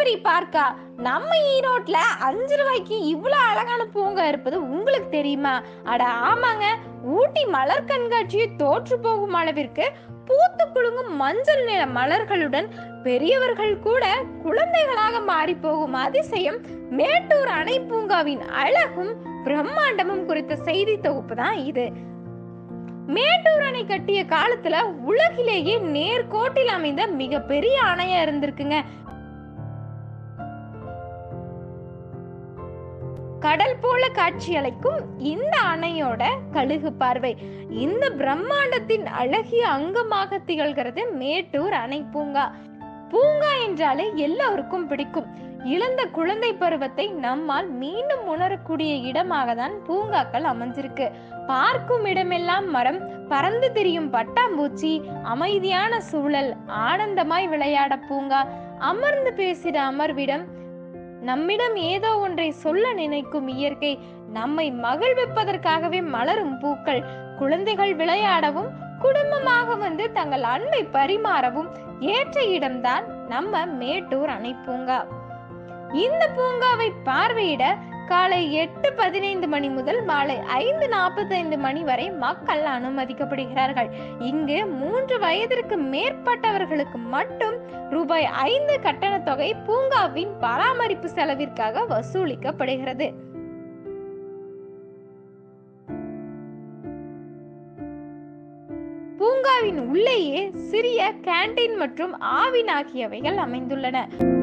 சகோதரி பார்க்கா நம்ம ஈரோட்ல அஞ்சு ரூபாய்க்கு இவ்வளவு அழகான பூங்கா இருப்பது உங்களுக்கு தெரியுமா அட ஆமாங்க ஊட்டி மலர் கண்காட்சியை தோற்று போகும் அளவிற்கு பூத்து குலுங்கும் மஞ்சள் நிற மலர்களுடன் பெரியவர்கள் கூட குழந்தைகளாக மாறி போகும் அதிசயம் மேட்டூர் அணை பூங்காவின் அழகும் பிரம்மாண்டமும் குறித்த செய்தி தொகுப்பு தான் இது மேட்டூர் அணை கட்டிய காலத்துல உலகிலேயே நேர்கோட்டில் அமைந்த மிகப்பெரிய அணையா இருந்திருக்குங்க கடல் போல காட்சியளிக்கும் இந்த அணையோட கழுகு பார்வை இந்த பிரம்மாண்டத்தின் அழகிய அங்கமாக திகழ்கிறது மேட்டூர் அணை பூங்கா பூங்கா என்றாலே எல்லோருக்கும் பிடிக்கும் இழந்த குழந்தை பருவத்தை நம்மால் மீண்டும் உணரக்கூடிய இடமாக தான் பூங்காக்கள் அமைஞ்சிருக்கு பார்க்கும் இடமெல்லாம் மரம் பறந்து திரியும் பட்டாம்பூச்சி அமைதியான சூழல் ஆனந்தமாய் விளையாட பூங்கா அமர்ந்து பேசிட அமர்விடம் நம்மிடம் ஏதோ ஒன்றை சொல்ல நினைக்கும் இயற்கை நம்மை மகிழ்விப்பதற்காகவே மலரும் பூக்கள் குழந்தைகள் விளையாடவும் குடும்பமாக வந்து தங்கள் அன்பை பரிமாறவும் ஏற்ற இடம்தான் நம்ம மேட்டூர் அணை பூங்கா இந்த பூங்காவை பார்வையிட காலை எட்டு பதினைந்து மணி முதல் மாலை ஐந்து நாற்பத்தைந்து மணி வரை மக்கள் அனுமதிக்கப்படுகிறார்கள் இங்கு மூன்று வயதிற்கு மேற்பட்டவர்களுக்கு மட்டும் ரூபாய் ஐந்து கட்டணத் தொகை பூங்காவின் பராமரிப்பு செலவிற்காக வசூலிக்கப்படுகிறது பூங்காவின் உள்ளேயே சிறிய கேண்டீன் மற்றும் ஆவின் ஆகியவைகள் அமைந்துள்ளன